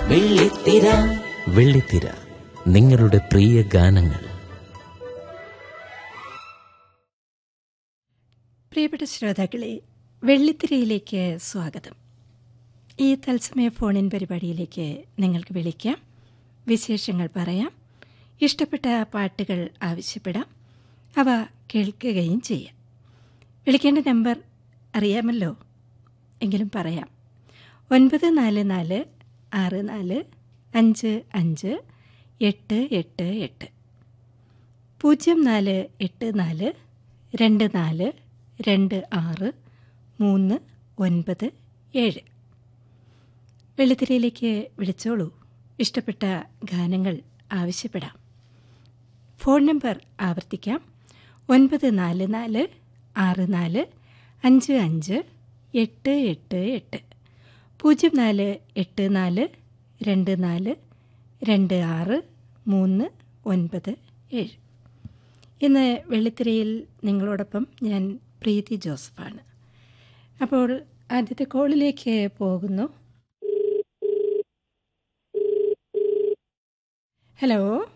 വെള്ളിത്തിര വെള്ളിത്തിര നിങ്ങളുടെ പ്രിയ ഗാനങ്ങൾ പ്രിയപ്പെട്ട ശ്രോതാക്കളെ വെള്ളിത്തിരയിലേക്ക് സ്വാഗതം ഈ തത്സമയ ഫോണിൻ പരിപാടിയിലേക്ക് നിങ്ങൾക്ക് വിളിക്കാം വിശേഷങ്ങൾ പറയാം ഇഷ്ടപ്പെട്ട പാട്ടുകൾ ആവശ്യപ്പെടാം അവ കേൾക്കുകയും ചെയ്യാം വിളിക്കേണ്ട നമ്പർ അറിയാമല്ലോ എങ്കിലും പറയാം ഒൻപത് നാല് നാല് ആറ് നാല് അഞ്ച് അഞ്ച് എട്ട് എട്ട് എട്ട് പൂജ്യം നാല് എട്ട് നാല് രണ്ട് നാല് രണ്ട് ആറ് മൂന്ന് ഒൻപത് ഏഴ് വെള്ളിത്തിരയിലേക്ക് വിളിച്ചോളൂ ഇഷ്ടപ്പെട്ട ഗാനങ്ങൾ ആവശ്യപ്പെടാം ഫോൺ നമ്പർ ആവർത്തിക്കാം ഒൻപത് നാല് നാല് ആറ് നാല് അഞ്ച് അഞ്ച് എട്ട് എട്ട് എട്ട് പൂജ്യം നാല് എട്ട് നാല് രണ്ട് നാല് രണ്ട് ആറ് മൂന്ന് ഒൻപത് ഏഴ് ഇന്ന് വെള്ളിത്തിരയിൽ നിങ്ങളോടൊപ്പം ഞാൻ പ്രീതി ജോസഫാണ് അപ്പോൾ ആദ്യത്തെ കോളിലേക്ക് പോകുന്നു ഹലോ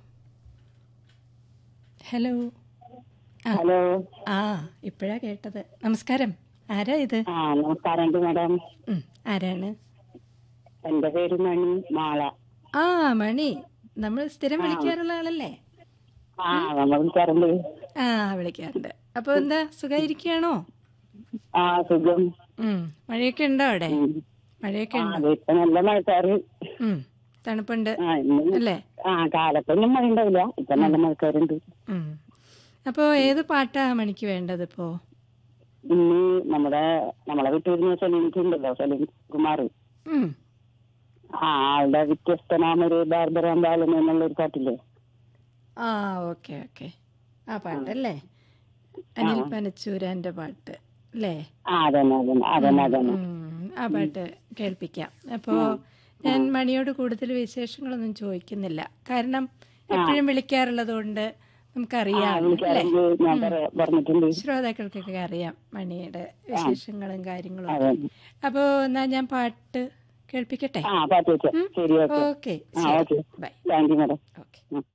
ഹലോ ആ ഹലോ ആ ഇപ്പോഴാ കേട്ടത് നമസ്കാരം ആരാ ഇത് ആ നമസ്കാരം മാഡം ഉം, ആരാണ് എന്റെ പേര് മണി മാള ആ മണി നമ്മൾ സ്ഥിരം വിളിക്കാറുള്ള ആളല്ലേ ആ നമ്മൾ വിളിക്കാറുണ്ട് ആ വിളിക്കാറുണ്ട് അപ്പോൾ എന്താ സുഖമായിരിക്കുകയാണോ ആ സുഖം ഉം, മഴയൊക്കെ ഉണ്ടോ അവിടെ ഉം. മഴയൊക്കെ ആ, ഉണ്ടോ അത് ഇപ്പൊ നല്ല മഴക്കാറ് ഉം, തണുപ്പുണ്ട് ആ ഇന്ന് അല്ലേ ആ കാലത്തൊന്നും മഴ ഉണ്ടാവില്ല ഇപ്പൊ നല്ല മഴക്കാറുണ്ട് ഉം. അപ്പോൾ ഏത് പാട്ടാ മണിക്ക് വേണ്ടത് ഇപ്പോൾ ഇന്ന് നമ്മുടെ നമ്മളെ വിട്ടുവരുന്ന സലീം ഉണ്ടല്ലോ സലീം കുമാർ ഉം. ആ ആളുടെ വ്യത്യസ്തനാമൊരു ബാർബറാം ബാലൻ എന്നുള്ള ഒരു പാട്ടില്ലേ ആ ഓക്കെ ഓക്കെ ആ പാട്ടല്ലേ അനിൽ പനച്ചൂരാൻ്റെ പാട്ട് അല്ലേ ആ അതന്നെ അതന്നെ അതന്നെ അതന്നെ ഉം, ആ പാട്ട് കേൾപ്പിക്കാം അപ്പോൾ ഞാൻ മണിയോട് കൂടുതൽ വിശേഷങ്ങളൊന്നും ചോദിക്കുന്നില്ല കാരണം എപ്പോഴും വിളിക്കാറുള്ളത് കൊണ്ട് നമുക്കറിയാം അല്ലേ വിളിക്കാറുണ്ട് ഞാൻ പറയാ- പറഞ്ഞിട്ടുണ്ട് ശ്രോതാക്കൾക്കൊക്കെ അറിയാം മണിയുടെ വിശേഷങ്ങളും കാര്യങ്ങളും അതെ അപ്പോൾ എന്നാ ഞാൻ പാട്ട് കേൾപ്പിക്കട്ടെ ആ പാട്ട് വെച്ചോ ശരി ഓക്കെ ഓക്കെ ആ okay bye thank you madam okay ഉം.